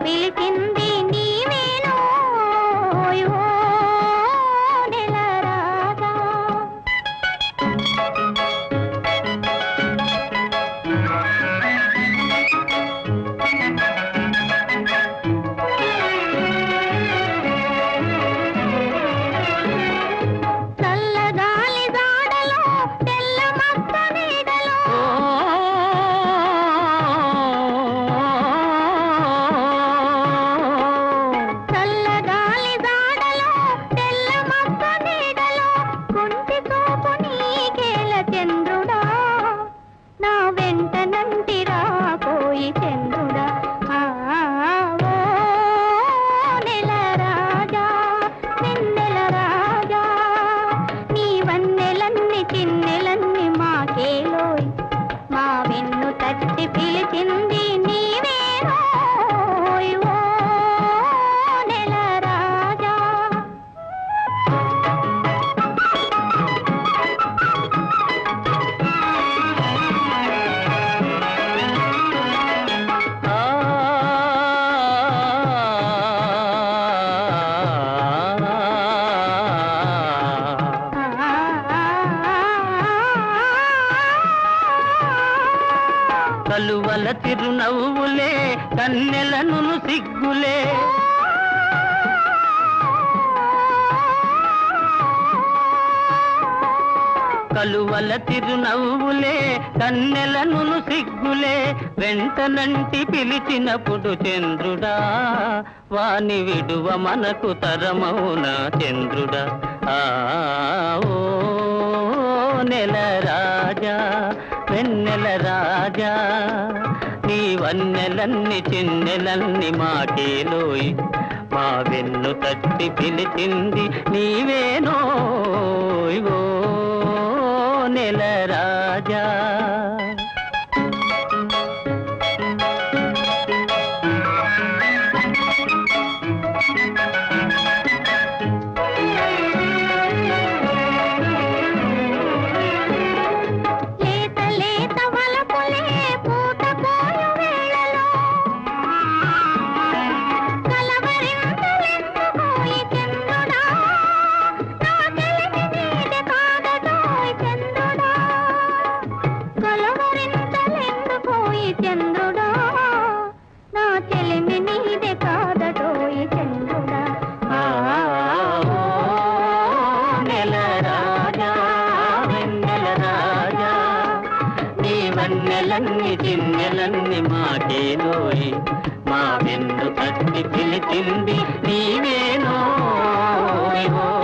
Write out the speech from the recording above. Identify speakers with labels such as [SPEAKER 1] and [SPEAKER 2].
[SPEAKER 1] పిలిచింది నీవేనో ఓ నెల రాజా చల్లగాలి జాడలో తెల్ల మక్క నీడలో చల్లగాలి జాడలో తెల్ల మక్క నీడలో కుంటి చూపు నీకేల చంద్రుడా నా వెంట నంటిరా పోయి చంద్రుడా ఆ, ఓ నెల రాజా వెన్నెల రాజా నీ వన్నెలన్ని చిన్నెలన్ని మాకేలోయ్ మా వెన్ను తట్టి పిలిచింది నీవేనోయ్ ఓ నెల రాజా
[SPEAKER 2] కలువల తిరునవ్వులే కన్నెలను సిగ్గులే కలువల తిరునవ్వులే కన్నెలను సిగ్గులే వెంటనంటి పిలిచినప్పుడు చంద్రుడా వాని విడువ మనకు తరమౌనా చంద్రుడా ఆ ఓ నెల రాజా వెన్నెల రాజా నీ వన్నెలన్ని చిన్నెలన్ని మాకేలోయ్ మా వెన్ను తట్టి పిలిచింది నీవేనోయ్ ఓ నెల రాజా
[SPEAKER 1] లేత లేత వలపులే పూత పోయు వేళలో కలవరింతలెందుకోయి చంద్రుడా నా చెలిమి నీదే కాదటోయ్ చంద్రుడా కలవరింతలెందుకోయి చంద్రుడా నా చెలిమి నీదే కాదటోయ్ చంద్రుడా
[SPEAKER 2] ఆ ఓ నెల రాజా వెన్నెల రాజా నీ వన్నెలన్ని చిన్నెలన్ని మాకేలోయ్ మా వెన్ను తట్టి పిలిచింది నీవేనోయ్ ఓ